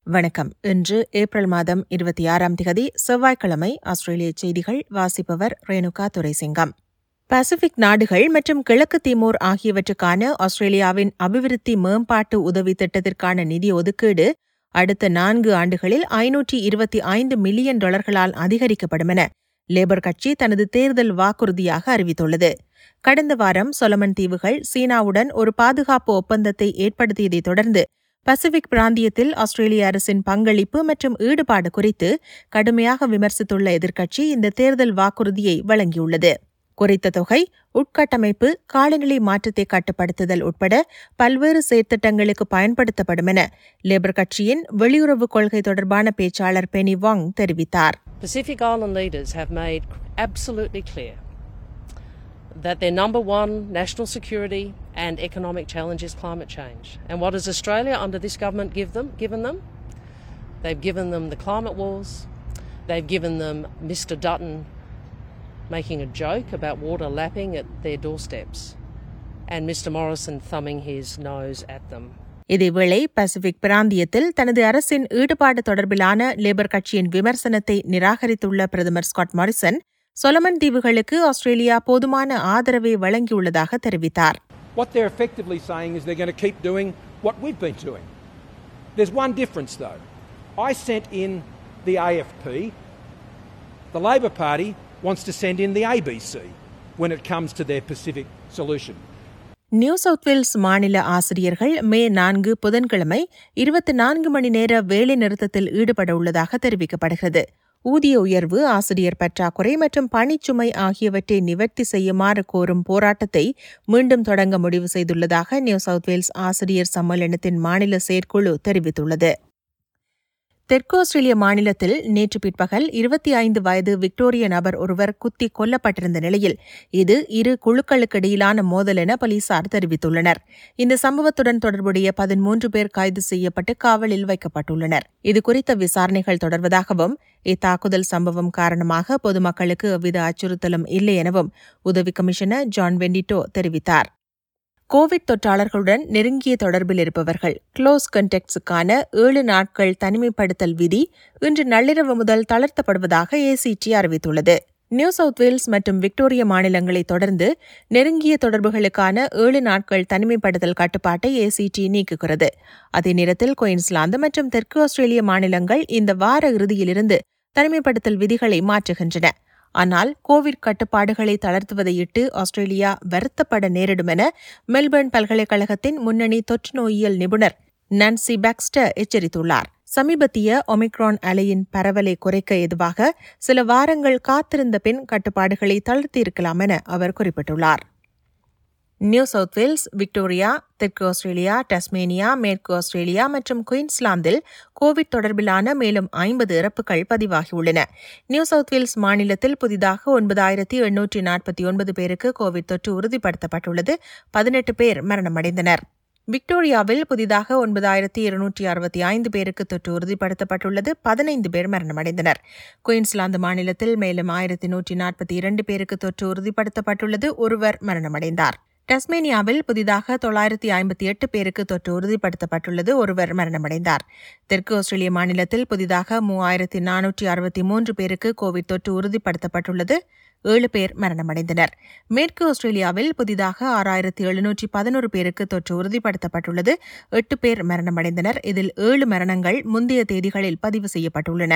வணக்கம் இன்று ஏப்ரல் மாதம் இருபத்தி ஆறாம் திகதி செவ்வாய்க்கிழமை ஆஸ்திரேலிய செய்திகள் வாசிப்பவர் ரேணுகா துரைசிங்கம் பசிபிக் நாடுகள் மற்றும் கிழக்கு திமோர் ஆகியவற்றுக்கான ஆஸ்திரேலியாவின் அபிவிருத்தி மேம்பாட்டு உதவி திட்டத்திற்கான நிதி ஒதுக்கீடு அடுத்த நான்கு ஆண்டுகளில் ஐநூற்றி இருபத்தி ஐந்து மில்லியன் டாலர்களால் அதிகரிக்கப்படும் என லேபர் கட்சி தனது தேர்தல் வாக்குறுதியாக அறிவித்துள்ளது கடந்த வாரம் சொலமன் தீவுகள் சீனாவுடன் ஒரு பாதுகாப்பு ஒப்பந்தத்தை ஏற்படுத்தியதைத் தொடர்ந்து பசிபிக் பிராந்தியத்தில் ஆஸ்திரேலிய அரசின் பங்களிப்பு மற்றும் ஈடுபாடு குறித்து கடுமையாக விமர்சித்துள்ள எதிர்க்கட்சி இந்த தேர்தல் வாக்குறுதியை வழங்கியுள்ளது குறித்த தொகை உட்கட்டமைப்பு காலநிலை மாற்றத்தை கட்டுப்படுத்துதல் உட்பட பல்வேறு செயற்திட்டங்களுக்கு பயன்படுத்தப்படும் என லேபர் கட்சியின் வெளியுறவு கொள்கை தொடர்பான பேச்சாளர் பெனி வாங் தெரிவித்தார் Pacific Island leaders have made absolutely clear that their number one national security and economic challenge is climate change. And what has Australia under this government give them, given them? They've given them the climate wars. They've given them Mr. Dutton making a joke about water lapping at their doorsteps and Mr. Morrison thumbing his nose at them. இதேவேளை Pacific பிராந்தியத்தில் தனது அரசின் ஈடுபாடு தொடர்பிலான labour கட்சியின் விமர்சனத்தை நிராகரித்துள்ள பிரதமர் ஸ்காட் மாரிசன் சொலமன் தீவுகளுக்கு ஆஸ்திரேலியா போதுமான ஆதரவை வழங்கியுள்ளதாக தெரிவித்தார் What they're effectively saying is they're going to keep doing what we've been doing. There's one difference, though. I sent in the AFP. The Labor Party wants to send in the ABC when it comes to their Pacific solution. New South Wales மாநில ஆசிரியர்கள் மே நான்கு புதன்கிழமை இருபத்தி நான்கு மணி நேர வேலை நிறுத்தத்தில் ஈடுபட உள்ளதாக தெரிவிக்கப்படுகிறது ஊதிய உயர்வு ஆசிரியர் பற்றாக்குறை மற்றும் பணிச்சுமை ஆகியவற்றை நிவர்த்தி செய்யுமாறு கோரும் போராட்டத்தை மீண்டும் தொடங்க முடிவு செய்துள்ளதாக நியூ சவுத் வேல்ஸ் ஆசிரியர் சம்மேளனத்தின் மாநில செயற்குழு தெரிவித்துள்ளது தெற்கு ஆஸ்திரேலிய மாநிலத்தில் நேற்று பிற்பகல் இருபத்தி ஐந்து வயது விக்டோரிய நபர் ஒருவர் குத்தி கொல்லப்பட்டிருந்த நிலையில் இது இரு குழுக்களுக்கிடையிலான மோதல் என போலீசார் தெரிவித்துள்ளனர் இந்த சம்பவத்துடன் தொடர்புடைய பதிமூன்று பேர் கைது செய்யப்பட்டு காவலில் வைக்கப்பட்டுள்ளனர் இதுகுறித்த விசாரணைகள் தொடர்வதாகவும் இத்தாக்குதல் சம்பவம் காரணமாக பொதுமக்களுக்கு எவ்வித அச்சுறுத்தலும் இல்லை எனவும் உதவி கமிஷனர் ஜான் வெண்டிட்டோ தெரிவித்தார் கோவிட் தொற்றாளர்களுடன் நெருங்கிய தொடர்பில் இருப்பவர்கள் க்ளோஸ் கண்டெக்ட்ஸுக்கான ஏழு நாட்கள் தனிமைப்படுத்தல் விதி இன்று நள்ளிரவு முதல் தளர்த்தப்படுவதாக ஏசிடி அறிவித்துள்ளது நியூ சவுத் வேல்ஸ் மற்றும் விக்டோரிய மாநிலங்களை தொடர்ந்து நெருங்கிய தொடர்புகளுக்கான ஏழு நாட்கள் தனிமைப்படுத்தல் கட்டுப்பாட்டை ஏசிடி நீக்குகிறது அதே நேரத்தில் குயின்ஸ்லாந்து மற்றும் தெற்கு ஆஸ்திரேலிய மாநிலங்கள் இந்த வார இறுதியிலிருந்து தனிமைப்படுத்தல் விதிகளை மாற்றுகின்றன ஆனால் கோவிட் கட்டுப்பாடுகளை தளர்த்துவதையிட்டு ஆஸ்திரேலியா வருத்தப்பட நேரிடும் என மெல்பர்ன் பல்கலைக்கழகத்தின் முன்னணி தொற்று நோயியல் நிபுணர் நான்சி பாக்ஸ்டர் எச்சரித்துள்ளார் சமீபத்திய ஒமிக்ரான் அலையின் பரவலை குறைக்க எதுவாக சில வாரங்கள் காத்திருந்த பின் கட்டுப்பாடுகளை தளர்த்தியிருக்கலாம் என அவர் குறிப்பிட்டுள்ளார் நியூ சவுத் வேல்ஸ் விக்டோரியா தெற்கு ஆஸ்திரேலியா டஸ்மேனியா மேற்கு ஆஸ்திரேலியா மற்றும் குயின்ஸ்லாந்தில் கோவிட் தொடர்பிலான மேலும் ஐம்பது இறப்புகள் பதிவாகியுள்ளன நியூ சவுத் வேல்ஸ் மாநிலத்தில் புதிதாக ஒன்பதாயிரத்தி எண்ணூற்றி நாற்பத்தி ஒன்பது பேருக்கு கோவிட் தொற்று உறுதிப்படுத்தப்பட்டுள்ளது பதினெட்டு பேர் மரணமடைந்தனர் விக்டோரியாவில் புதிதாக ஒன்பதாயிரத்தி இருநூற்றி அறுபத்தி ஐந்து பேருக்கு தொற்று உறுதிப்படுத்தப்பட்டுள்ளது பதினைந்து பேர் மரணமடைந்தனர் குயின்ஸ்லாந்து மாநிலத்தில் மேலும் ஆயிரத்தி நூற்றி நாற்பத்தி இரண்டு பேருக்கு தொற்று உறுதிப்படுத்தப்பட்டுள்ளது ஒருவர் மரணமடைந்தார் டஸ்மேனியாவில் புதிதாக தொள்ளாயிரத்தி ஐம்பத்தி எட்டு பேருக்கு தொற்று உறுதிப்படுத்தப்பட்டுள்ளது ஒருவர் மரணமடைந்தார் தெற்கு ஆஸ்திரேலிய மாநிலத்தில் புதிதாக மூவாயிரத்தி நானூற்றி அறுபத்தி மூன்று பேருக்கு கோவிட் தொற்று உறுதிப்படுத்தப்பட்டுள்ளது ஏழு பேர் மரணமடைந்தனர் மேற்கு ஆஸ்திரேலியாவில் புதிதாக ஆறாயிரத்தி எழுநூற்றி பதினோரு பேருக்கு தொற்று உறுதிப்படுத்தப்பட்டுள்ளது எட்டு பேர் மரணமடைந்தனர் இதில் ஏழு மரணங்கள் முந்தைய தேதிகளில் பதிவு செய்யப்பட்டுள்ளன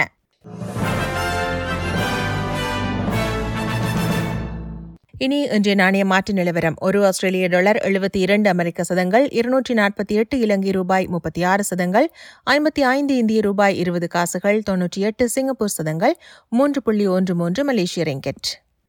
இனி இன்றைய நாணய மாற்று நிலவரம் ஒரு ஆஸ்திரேலிய டாலர் எழுபத்தி இரண்டு அமெரிக்க சதங்கள் இருநூற்றி நாற்பத்தி எட்டு இலங்கை ரூபாய் முப்பத்தி ஆறு சதங்கள் ஐம்பத்தி ஐந்து இந்திய ரூபாய் இருபது காசுகள் தொன்னூற்றி எட்டு சிங்கப்பூர் சதங்கள் மூன்று புள்ளி ஒன்று மூன்று மலேசிய ரிங்கெட்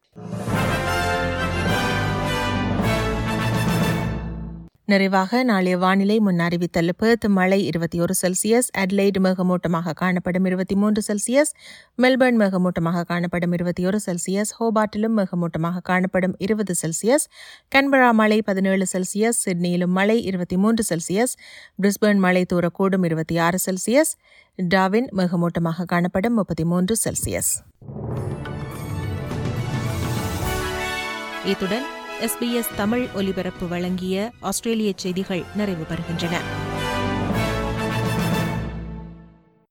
நிறைவாக நாளைய வானிலை முன் அறிவித்தல் பெர்த் மழை இருபத்தி ஒரு செல்சியஸ் அட்லைடு மேகமூட்டமாக காணப்படும் இருபத்தி மூன்று செல்சியஸ் மெல்பர்ன் மேகமூட்டமாக காணப்படும் இருபத்தி ஒரு செல்சியஸ் ஹோபாட்டிலும் மேகமூட்டமாக காணப்படும் இருபது செல்சியஸ் கன்பரா மழை பதினேழு செல்சியஸ் சிட்னியிலும் மழை இருபத்தி மூன்று செல்சியஸ் பிரிஸ்பர்ன் மழை தூரக்கூடும் இருபத்தி ஆறு செல்சியஸ் டாவின் மேகமூட்டமாக காணப்படும் முப்பத்தி மூன்று செல்சியஸ் இத்துடன் எஸ்பிஎஸ் தமிழ் ஒலிபரப்பு வழங்கிய ஆஸ்திரேலிய செய்திகள் நிறைவு பெறுகின்றன